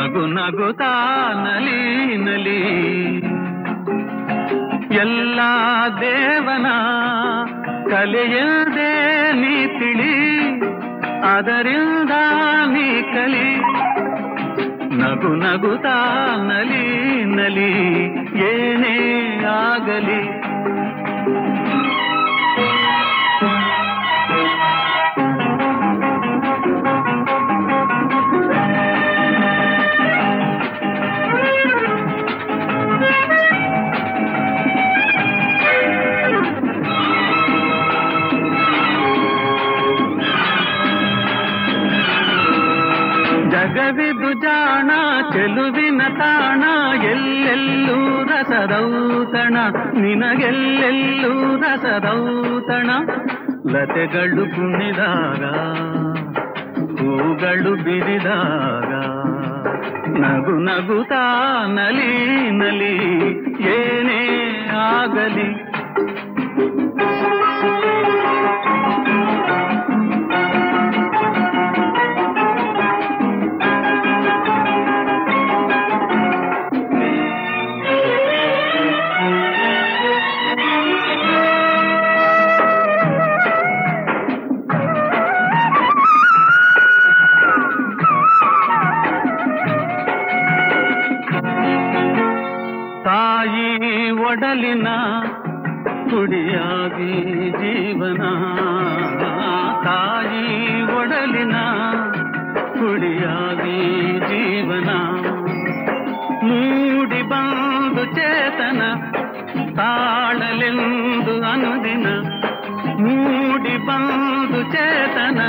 ನಗು ನಗುತ್ತಾ ನಲಿ ನಲಿ ಎಲ್ಲ ದೇವನ ಕಲೆಯದೆ ನೀ ತಿಳಿ ಅದರಿಂದ ನೀ ಕಲಿ ನಗು ನಗುತ್ತಾ ನಲಿ ನಲಿ ಏನೇ ಆಗಲಿ ಜಗವಿದು ಜಾಣ ಚೆಲುವಿನ ತಾಣ ಎಲ್ಲೆಲ್ಲೂ ರಸದೌತಣ ನಿನಗೆಲ್ಲೆಲ್ಲೂ ರಸದೌತಣ ಲತೆಗಳು ಕುಣಿದಾಗ ಹೂಗಳು ಬಿರಿದಾಗ ನಗು ನಗುತ್ತಾ ನಲಿ ನಲಿ ಏನೇ ಆಗಲಿ ತಾಯಿ ಒಡಲಿನ ಕುಡಿಯಾಗಿ ಜೀವನ ತಾಯಿ ಒಡಲಿನ ಕುಡಿಯಾಗಿ ಜೀವನ ಮೂಡಿ ಬಂದು ಚೇತನ ತಾಳಲೆಂದು ಅನುದಿನ ಮೂಡಿ ಬಂದು ಚೇತನ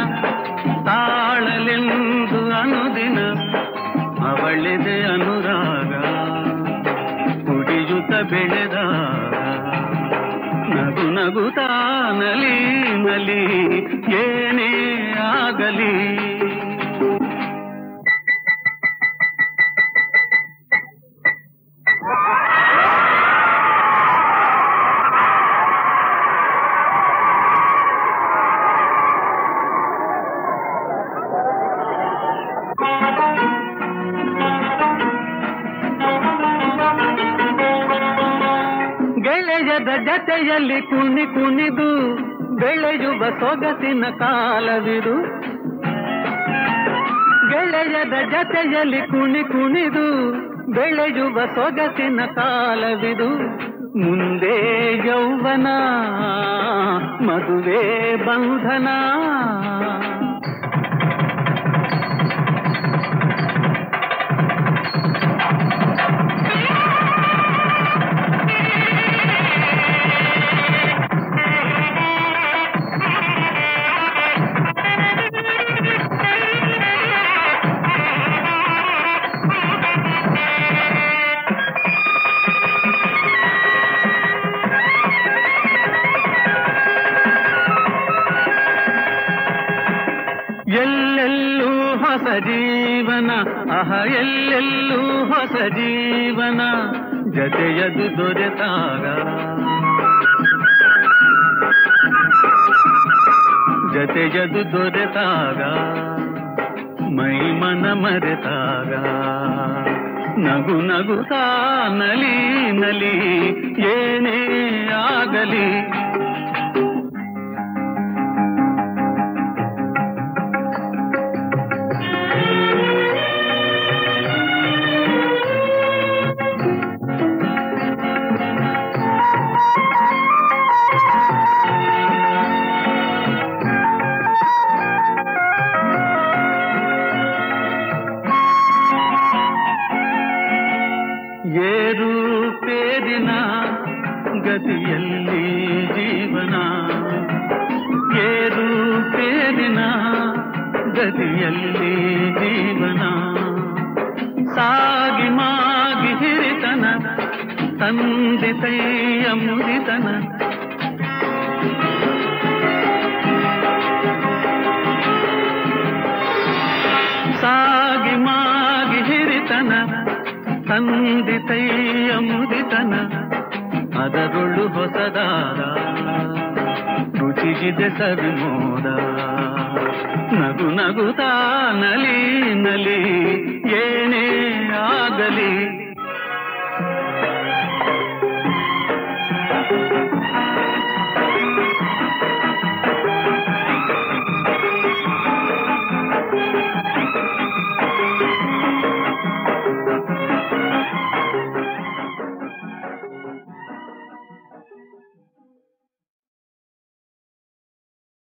ತಾಳಲೆಂದು ಅನುದಿನ ಅವಳಿದೆ ಅನುರಾಗ ಕುಡಿಯುತ್ತ ಬೆಳೆದಾಗ ನಗು ನಗುತ್ತಾ ನಲಿ ನಲಿ ಏನೇ ಆಗಲಿ ಗೆಳೆಯದ ಜತೆಯಲ್ಲಿ ಕುಣಿ ಕುಣಿದು ಬೆಳೆಯುವ ಸೊಗಸಿನ ಕಾಲವಿದು ಗೆಳೆಯದ ಜತೆಯಲ್ಲಿ ಕುಣಿ ಕುಣಿದು ಬೆಳೆಯುವ ಸೊಗಸಿನ ಕಾಲವಿದು ಮುಂದೆ ಯೌವನ ಮದುವೆ ಬಂಧನ ಎಲ್ಲೆಲ್ಲೂ ಹೊಸ ಜೀವನ ಅಹ ಎಲ್ಲೆಲ್ಲೂ ಹೊಸ ಜೀವನ ಜತೆಯದು ದೊರೆತಾಗ ಜತೆಯದು ದೊರೆತಾಗ ಮೈ ಮನ ಮರೆತಾಗ ನಗು ನಗುತ್ತಾ ನಲಿ ನಲಿ ಏನೇ ಆಗಲಿ ಏರು ಪೇರಿನ ಗತಿಯಲ್ಲಿ ಜೀವನ ಏರು ಪೇರಿನ ಗತಿಯಲ್ಲಿ ಜೀವನ ಸಾಗಿ ಮಾಗಿ ಹಿರಿತನ ತಂದಿತೈಯ ಮುರಿತನ ಸಾಗಿ ಮಾಗಿ ಹಿರಿತನ ತಂದಿತೈಯ ಮುದಿತನ ಅದರೊಳು ಹೊಸದಾದ ರುಚಿಗಿದೆ ಸವಿಮೋದ ನಗು ನಗುತ್ತಾ ನಲಿ ನಲಿ ಏನೇ ಆಗಲಿ